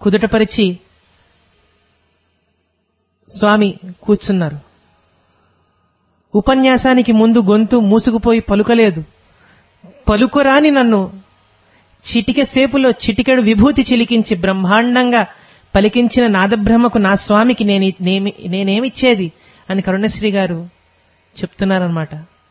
కుదుటపరిచి స్వామి కూర్చున్నారు ఉపన్యాసానికి ముందు గొంతు మూసుకుపోయి పలుకలేదు పలుకురాని నన్ను చిటిక సేపులో చిటికెడు విభూతి చిలికించి బ్రహ్మాండంగా పలికించిన నాదబ్రహ్మకు నా స్వామికి నేను నేమి- నేనేమిచ్చేది అని కరుణశ్రీ గారు చెప్తున్నారనమాట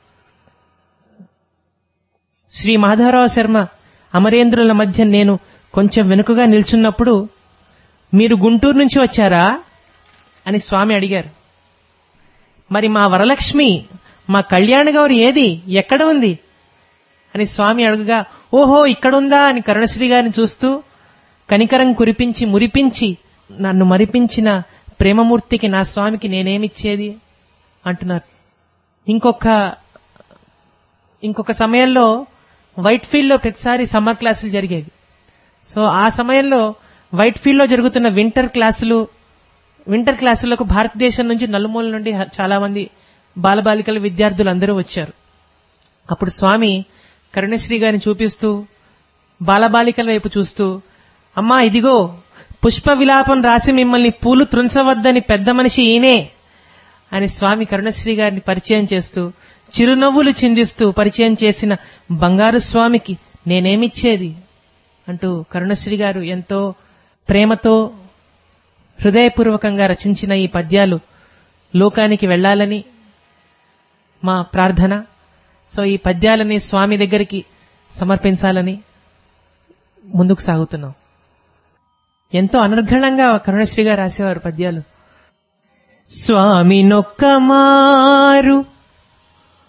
శ్రీ మాధవరావు శర్మ అమరేంద్రుల మధ్య నేను కొంచెం వెనుకగా నిల్చున్నప్పుడు మీరు గుంటూరు నుంచి వచ్చారా అని స్వామి అడిగారు మరి మా వరలక్ష్మి మా కళ్యాణ గౌరి ఏది ఎక్కడ ఉంది అని స్వామి అడుగుగా ఓహో ఇక్కడుందా అని కరుణశ్రీ గారిని చూస్తూ కనికరం కురిపించి మురిపించి నన్ను మరిపించిన ప్రేమమూర్తికి నా స్వామికి నేనేమిచ్చేది అంటున్నారు ఇంకొక ఇంకొక సమయంలో వైట్ ఫీల్డ్ లో ప్రతిసారి సమ్మర్ క్లాసులు జరిగేవి సో ఆ సమయంలో వైట్ ఫీల్డ్ లో జరుగుతున్న వింటర్ క్లాసులు వింటర్ క్లాసులకు భారతదేశం నుంచి నలుమూల నుండి హ- చాలా మంది బాలబాలికల విద్యార్థులు అందరూ వచ్చారు అప్పుడు స్వామి కరుణశ్రీ గారిని చూపిస్తూ బాలబాలికల వైపు చూస్తూ అమ్మా ఇదిగో పుష్ప విలాపం రాసి మిమ్మల్ని పూలు త్రుంచవద్దని పెద్ద మనిషి ఈయనే అని స్వామి కరుణశ్రీ గారిని పరిచయం చేస్తూ చిరునవ్వులు చిందిస్తూ పరిచయం చేసిన బంగారు స్వామికి నేనేమిచ్చేది అంటూ కరుణశ్రీ గారు ఎంతో ప్రేమతో హృదయపూర్వకంగా రచించిన ఈ పద్యాలు లోకానికి వెళ్ళాలని మా ప్రార్థన సో ఈ పద్యాలని స్వామి దగ్గరికి సమర్పించాలని ముందుకు సాగుతున్నాం ఎంతో అనర్ఘణంగా కరుణశ్రీ గారు రాసేవారు పద్యాలు స్వామి నొక్క మారు